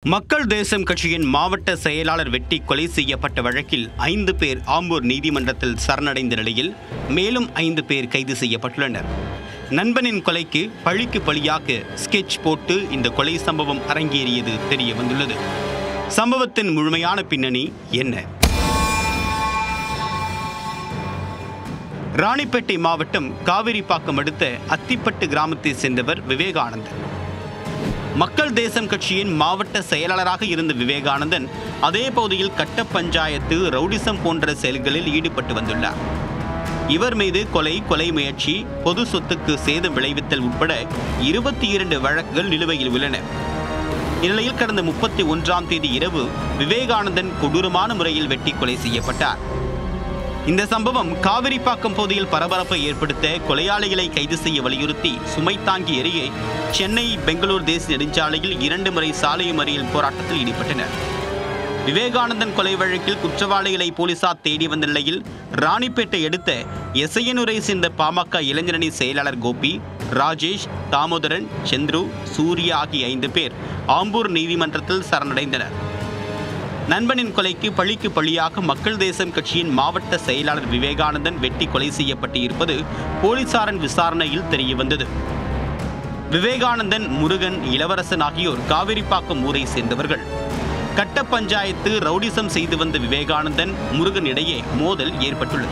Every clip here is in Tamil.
மக்கள் தேசம் கட்சியின் மாவட்ட செயலாளர் வெட்டி கொலை செய்யப்பட்ட வழக்கில் ஐந்து பேர் ஆம்பூர் நீதிமன்றத்தில் சரணடைந்த நிலையில் மேலும் ஐந்து பேர் கைது செய்யப்பட்டுள்ளனர் நண்பனின் கொலைக்கு பழிக்கு பழியாக ஸ்கெட்ச் போட்டு இந்த கொலை சம்பவம் அரங்கேறியது தெரிய வந்துள்ளது சம்பவத்தின் முழுமையான பின்னணி என்ன ராணிப்பேட்டை மாவட்டம் காவிரிப்பாக்கம் அடுத்த அத்திப்பட்டு கிராமத்தை சேர்ந்தவர் விவேகானந்தன் மக்கள் தேசம் கட்சியின் மாவட்ட செயலாளராக இருந்த விவேகானந்தன் அதே பகுதியில் கட்ட பஞ்சாயத்து ரவுடிசம் போன்ற செயல்களில் ஈடுபட்டு வந்துள்ளார் இவர் மீது கொலை கொலை முயற்சி பொது சொத்துக்கு சேதம் விளைவித்தல் உட்பட இருபத்தி இரண்டு வழக்குகள் நிலுவையில் உள்ளன இந்நிலையில் கடந்த முப்பத்தி ஒன்றாம் தேதி இரவு விவேகானந்தன் கொடூரமான முறையில் வெட்டி கொலை செய்யப்பட்டார் இந்த சம்பவம் காவிரிப்பாக்கம் பகுதியில் பரபரப்பை ஏற்படுத்த கொலையாளிகளை கைது செய்ய வலியுறுத்தி சுமை தாங்கி அருகே சென்னை பெங்களூர் தேசிய நெடுஞ்சாலையில் இரண்டு முறை சாலை மறியல் போராட்டத்தில் ஈடுபட்டனர் விவேகானந்தன் கொலை வழக்கில் குற்றவாளிகளை போலீசார் தேடி வந்த நிலையில் ராணிப்பேட்டை அடுத்த எசையனூரை சேர்ந்த பாமக இளைஞரணி செயலாளர் கோபி ராஜேஷ் தாமோதரன் சந்துரு சூர்யா ஆகிய ஐந்து பேர் ஆம்பூர் நீதிமன்றத்தில் சரணடைந்தனர் நண்பனின் கொலைக்கு பழிக்கு பழியாக மக்கள் தேசம் கட்சியின் மாவட்ட செயலாளர் விவேகானந்தன் வெட்டி கொலை செய்யப்பட்டு இருப்பது போலீசாரின் விசாரணையில் தெரியவந்தது விவேகானந்தன் முருகன் இளவரசன் ஆகியோர் காவிரிப்பாக்கம் ஊரை சேர்ந்தவர்கள் கட்ட பஞ்சாயத்து ரவுடிசம் செய்து வந்த விவேகானந்தன் முருகன் இடையே மோதல் ஏற்பட்டுள்ளது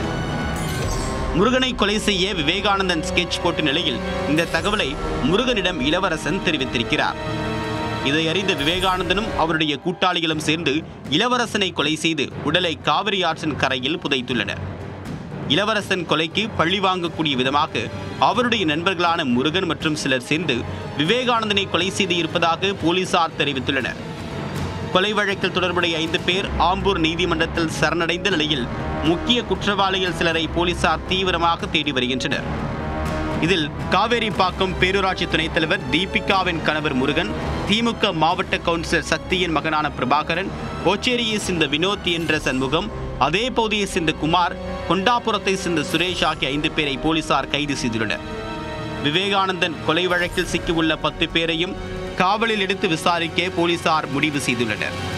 முருகனை கொலை செய்ய விவேகானந்தன் ஸ்கெட்ச் போட்ட நிலையில் இந்த தகவலை முருகனிடம் இளவரசன் தெரிவித்திருக்கிறார் இதை அறிந்த விவேகானந்தனும் அவருடைய கூட்டாளிகளும் சேர்ந்து இளவரசனை கொலை செய்து உடலை காவிரி ஆற்றின் கரையில் புதைத்துள்ளனர் இளவரசன் கொலைக்கு பழி வாங்கக்கூடிய விதமாக அவருடைய நண்பர்களான முருகன் மற்றும் சிலர் சேர்ந்து விவேகானந்தனை கொலை செய்து இருப்பதாக போலீசார் தெரிவித்துள்ளனர் கொலை வழக்கில் தொடர்புடைய ஐந்து பேர் ஆம்பூர் நீதிமன்றத்தில் சரணடைந்த நிலையில் முக்கிய குற்றவாளிகள் சிலரை போலீசார் தீவிரமாக தேடி வருகின்றனர் இதில் காவேரிப்பாக்கம் பேரூராட்சி துணைத் தலைவர் தீபிகாவின் கணவர் முருகன் திமுக மாவட்ட கவுன்சிலர் சக்தியின் மகனான பிரபாகரன் ஓச்சேரியை சேர்ந்த வினோத் என்ற சண்முகம் அதே பகுதியை சேர்ந்த குமார் கொண்டாபுரத்தை சேர்ந்த சுரேஷ் ஆகிய ஐந்து பேரை போலீசார் கைது செய்துள்ளனர் விவேகானந்தன் கொலை வழக்கில் சிக்கியுள்ள பத்து பேரையும் காவலில் எடுத்து விசாரிக்க போலீசார் முடிவு செய்துள்ளனர்